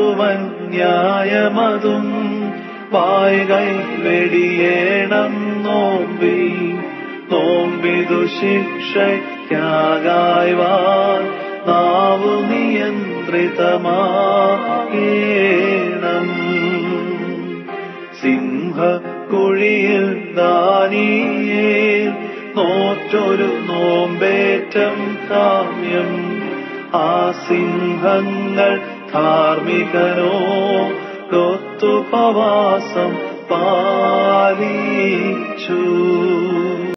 മുഴുവൻ ന്യായമതും വായ്കൈ വെടിയേണം നോമ്പി നോമ്പിതു ശിക്ഷയ്ക്കാകായി വാ നാവു നിയന്ത്രിതമാകേണം സിംഹ കുഴിയിൽ ദാനിയേ നോറ്റൊരു നോമ്പേറ്റം കാമ്യം ആ സിംഹങ്ങൾ ധാർമ്മികനോ കൊത്തുപവാസം പാലിച്ചു